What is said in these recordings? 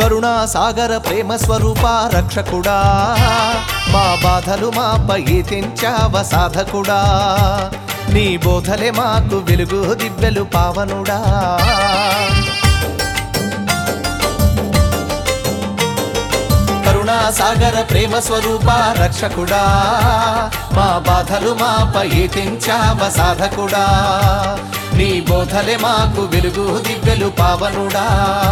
కరుణా సాగర ప్రేమ స్వరూప రక్షకుడా మా బాధలు మాపై తెంచావ సాధకుడా నీ బోధలే మాకు వెలుగు దివ్యలు పావనుడా కరుణా సాగర ప్రేమ స్వరూప రక్షకుడా మా బాధలు మాపై తెంచావ సాధకుడా నీ బోధలే మాకు వెలుగు దివ్యలు పావనుడా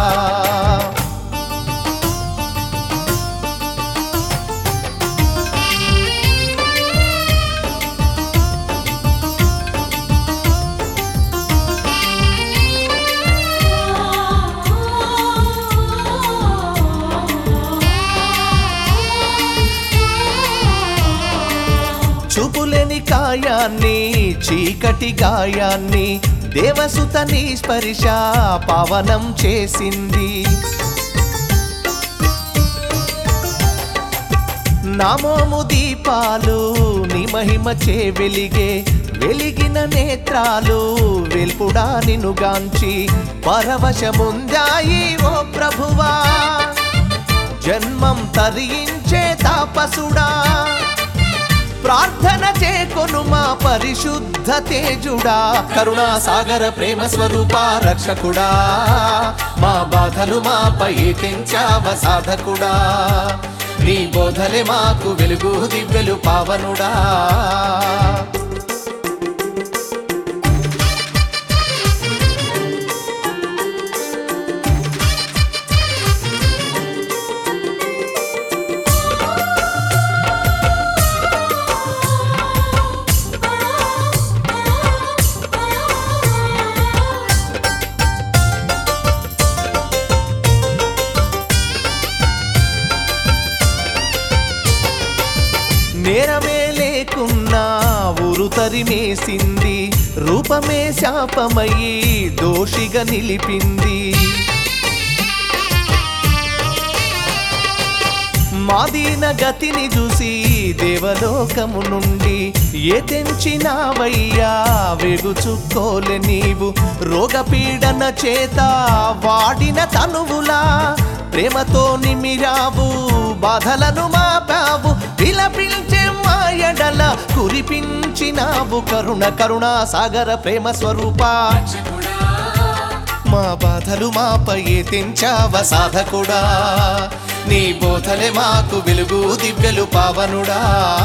చూపులేని కాయాన్ని చీకటి గాయాన్ని దేవసుతని స్పర్శ పవనం చేసింది నామోము దీపాలు నీ మహిమ చే వెలిగే వెలిగిన నేత్రాలు వెల్పుడా నినుగాంచి పరవశముందాయి ఓ ప్రభువా జన్మం తరించే తాపసుడా ప్రార్థన చేకొను మా పరిశుద్ధ తేజుడా కరుణా సాగర ప్రేమ స్వరూప రక్షకుడా మా బాధలు మాపై తెంచావ సాధకుడా నీ బోధలే మాకు వెలుగు దివ్యలు పావనుడా నేరమే లేకున్నా ఊరు తరిమేసింది రూపమే శాపమయ్యి దోషిగా నిలిపింది మాదీన గతిని చూసి దేవలోకము నుండి ఏ తెంచినావయ్యా వెగుచుక్కోలే నీవు రోగపీడన చేత వాడిన తనువులా ప్రేమతో నిమిరావు బాధలను మాపావు విలపించే మాయడల కురిపించినావు కరుణ కరుణ సాగర ప్రేమ స్వరూప మా బాధలు మాపై తెంచావ సాధకుడా నీ బోధలే మాకు వెలుగు దివ్యలు పావనుడా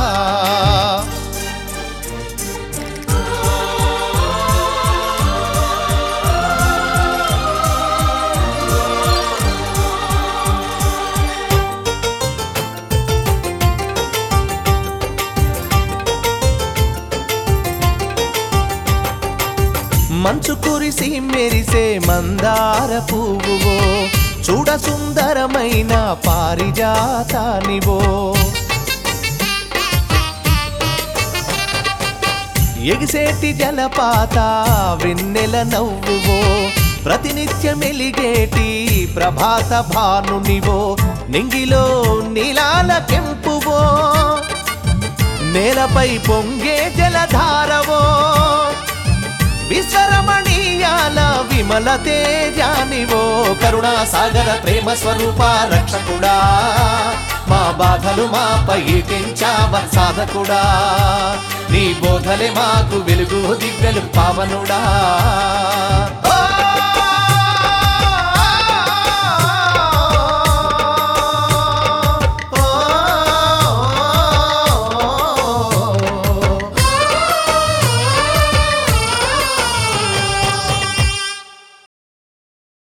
మంచు కురిసి మెరిసే మందార పువ్వువో చూడ సుందరమైన పారిజాతానివో ఎగిసేటి జలపాత వెన్నెల నవ్వువో ప్రతినిత్యం ఎలిగేటి ప్రభాత భానునివో నింగిలో నీలాల కెంపువో నేలపై పొంగే జలధారవో విశ్వరమణీయాల విమల తేజానివో కరుణా సాగర ప్రేమ స్వరూప రక్షకుడా మా బాధలు మాపై తెంచావ సాధకుడా నీ బోధలే మాకు వెలుగు దివ్యలు పావనుడా ఓ